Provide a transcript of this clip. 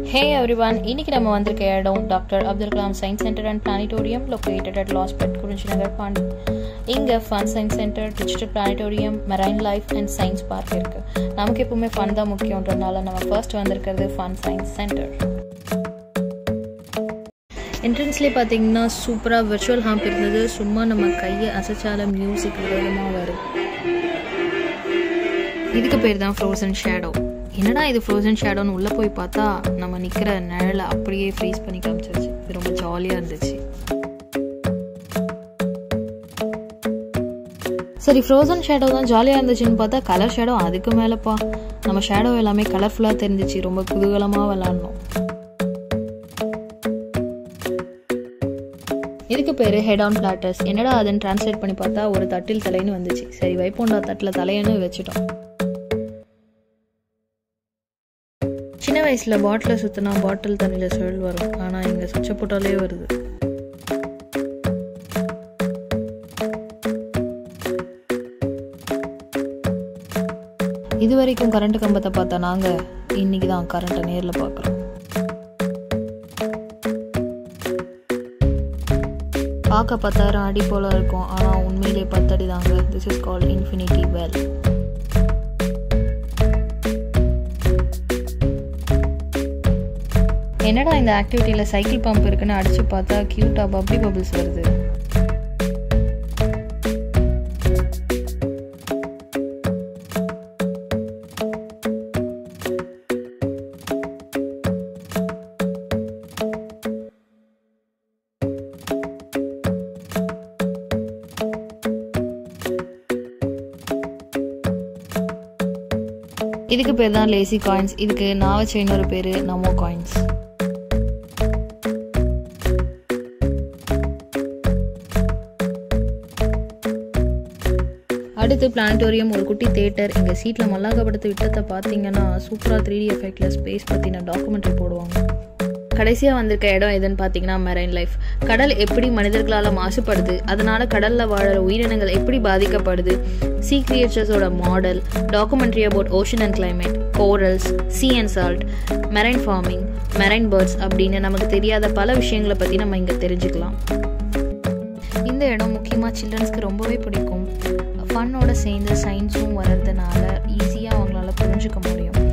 ஹே everyone இன்னைக்கு நம்ம வந்திருக்க இடம் doctor Abdul Kalam science centre and planetarium located at Lawspet Kurinji Nagar Pondy இங்கே fun science centre digital planetarium marine life and science park இருக்கு நமக்கு எப்பவுமே ஃபன் தான் முக்கியன்றதுனால நம்ம ஃபர்ஸ்ட் வந்திருக்கிறது ஃபன் சயின்ஸ் சென்டர் என்ட்ரன்ஸ்லேயே பார்த்தீங்கன்னா சூப்பராக விர்ச்சுவல் ஹாம்ப் இருந்தது சும்மா நம்ம கையை அசைச்சால மியூசிக் விதமாக வரும் இதுக்கு பேர் தான் ஃப்ரோசன் ஷேடோ என்னடா இது ஃப்ரோசன் ஷேடோன்னு உள்ளே போய் பார்த்தா நம்ம நிற்கிற நிழலை அப்படியே ஃப்ரீஸ் பண்ணி காமிச்சிருச்சு இது ரொம்ப ஜாலியாக இருந்துச்சு சரி ஃப்ரோசன் ஷேடோ தான் ஜாலியாக இருந்துச்சுன்னு பார்த்தா கலர் ஷேடோ அதுக்கு மேலேப்பா நம்ம ஷேடோ எல்லாமே கலர்ஃபுல்லாக தெரிஞ்சிச்சு ரொம்ப குதூகலமாக விளாட்னோம் இதுக்கு பேர் ஹெட் ஆன் பிளாட்டர்ஸ் என்னடா அதுன்னு டிரான்ஸ்லேட் பண்ணி பார்த்தா ஒரு தட்டில் தலைன்னு வந்துச்சு சரி வைப்போண்டா தட்டில் தலையன்னு வச்சுட்டோம் சின்ன வயசில் பாட்டில் சுற்றினா பாட்டில் தண்ணியில் சுழல் வரும் ஆனால் இங்கே சுவிட்சை போட்டாலே வருது இது வரைக்கும் கரண்ட் கம்பத்தை பார்த்தா நாங்கள் இன்னைக்கு தான் கரண்ட்டை நேரில் பார்க்குறோம் பார்க்க பத்தாயிரம் அடி போல இருக்கும் ஆனால் உண்மையிலே பத்தடி தாங்க this is called infinity well என்னடா இந்த ஆக்டிவிட்டியில் சைக்கிள் பம்ப் இருக்குன்னு அடிச்சு பார்த்தா க்யூட்டாக பப்ளி பபிள்ஸ் வருது இதுக்கு பேர் தான் லேசி காயின்ஸ் இதுக்கு நான் வச்ச இன்னொரு பேர் நமோ காயின்ஸ் அடுத்து பிளானட்டோரியம் ஒரு குட்டி தேட்டர் இங்கே சீட்டில் மல்லாக்கப்படுத்து விட்டத்தை பார்த்தீங்கன்னா சூப்பராக த்ரீ டி எஃபெக்டில் ஸ்பேஸ் பற்றின டாக்குமெண்ட்ரி போடுவாங்க கடைசியாக வந்திருக்க இடம் எதுன்னு பார்த்தீங்கன்னா மெரைன் லைஃப் கடல் எப்படி மனிதர்களால் மாசுபடுது அதனால கடலில் வாழற உயிரினங்கள் எப்படி பாதிக்கப்படுது சீ கிரியேச்சர்ஸோட model documentary about ocean and climate corals sea and salt marine farming marine birds அப்படின்னு நமக்கு தெரியாத பல விஷயங்களை பற்றி நம்ம இங்கே தெரிஞ்சுக்கலாம் இந்த இடம் முக்கியமாக சில்ட்ரன்ஸ்க்கு ரொம்பவே பிடிக்கும் ஃபன்னோட சேர்ந்து சயின்ஸும் வர்றதுனால ஈஸியாக அவங்களால புரிஞ்சுக்க முடியும்